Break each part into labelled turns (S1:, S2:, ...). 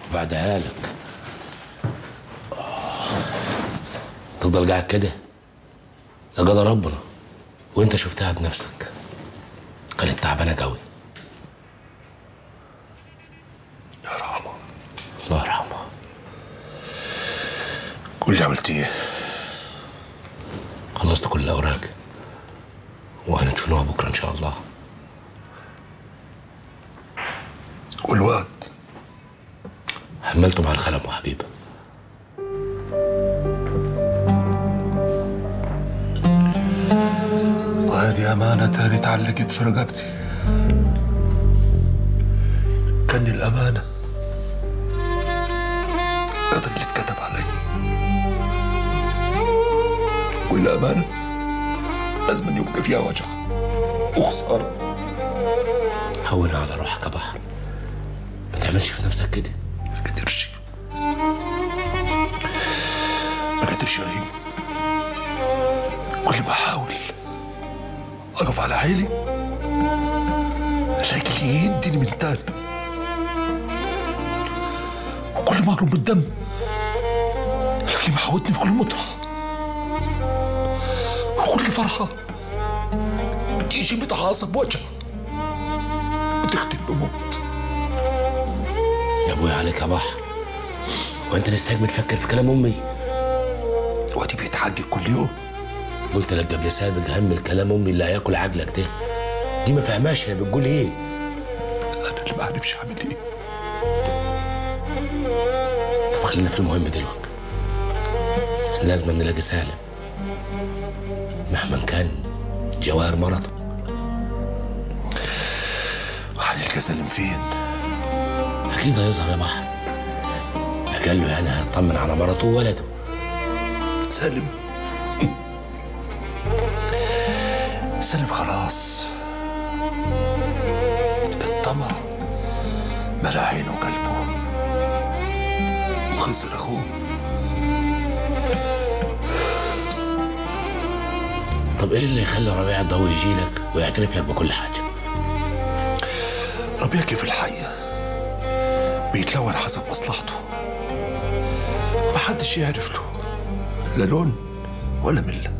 S1: وبعدها لك تفضل قاعد كده ده قضى ربنا وانت شفتها بنفسك كانت تعبانه قوي
S2: يرحمه
S1: الله يرحمها
S2: قول لي عملت ايه
S1: خلصت كل الاوراق وهندفنوها بكره ان شاء الله
S2: والواد
S1: حملته مع الخلم وحبيبه
S2: وهذه أمانة تاني اتعلقت في رقبتي كان الأمانة قدر اللي اتكتب علي والأمانة لازم يبقى فيها وجع وخسارة
S1: هون على روحك يا بحر ما تعملش في نفسك كده
S2: ما قدرش ما قدرش أهيم كل ما أحاول أقف على حيلي ألاقي اللي يديني من تاني وكل ما أقرب من الدم ألاقيه محاوطني في كل مطرح وكل فرحة تيجي متعاصب بوجهها وتختم بموت
S1: يا ابويا عليك يا بحر وانت لسه بتفكر في كلام امي
S2: وادي بيتحجج كل يوم
S1: قلت لك قبل سابق هم الكلام امي اللي هياكل عقلك ده دي ما فهماش هي بتقول ايه
S2: انا اللي ما عارفش اعمل ايه
S1: طب خلينا في المهم دلوقتي احنا لازم نلاقي سالم مهما كان جواهر مرضه
S2: وهنلقى سالم فين
S1: اكيد هيظهر يا بحر قال له يعني هيطمن على مرته وولده
S2: سالم سالم خلاص الطمع ملا عينه وقلبه وخسر اخوه
S1: طب ايه اللي يخلي ربيع الضوء يجي لك ويعترف لك بكل حاجه
S2: ربيع كيف الحية بيتلون حسب مصلحته محدش يعرف له لا لون ولا ملة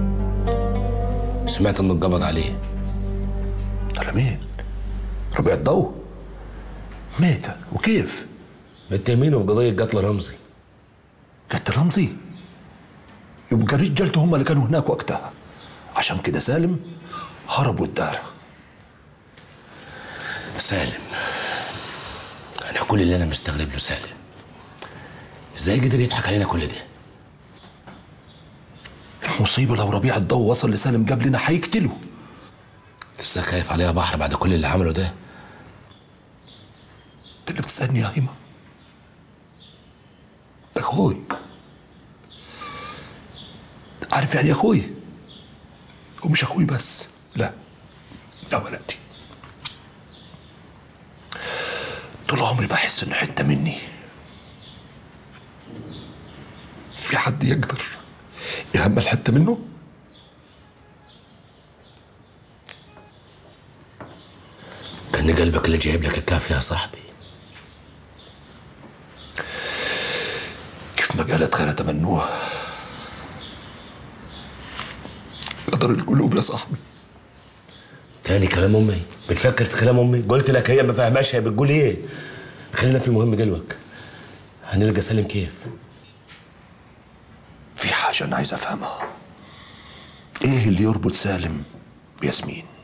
S1: سمعت انه اتقبض عليه
S2: على مين؟ ربيع الضوء ميتة وكيف؟
S1: متهمينه بقضيه قتل رمزي
S2: قتل رمزي يبقى رجالته هم اللي كانوا هناك وقتها عشان كده سالم هرب والدار
S1: سالم انا كل اللي انا مستغرب له سالم ازاي قدر يضحك علينا كل ده
S2: المصيبة لو ربيع الضوء وصل لسالم قبلنا هيقتله
S1: لسه خايف عليه يا بحر بعد كل اللي عمله ده
S2: انت اللي بتسألني يا هيما ده اخوي عارف يعني إيه اخوي ومش اخوي بس لا ده ولدي طول عمري بحس انه حته مني في حد يقدر يهمل حته منه
S1: كان قلبك اللي جايب لك الكافيه يا صاحبي
S2: كيف ما قالت خير تمنوها قدر القلوب يا صاحبي
S1: تاني كلام امي بتفكر في كلام امي قلت لك هي ما فهماش هي بتقول ايه خلينا في المهم دلوقتي هنلقى سالم كيف
S2: في حاجة أنا عايز أفهمها إيه اللي يربط سالم بياسمين؟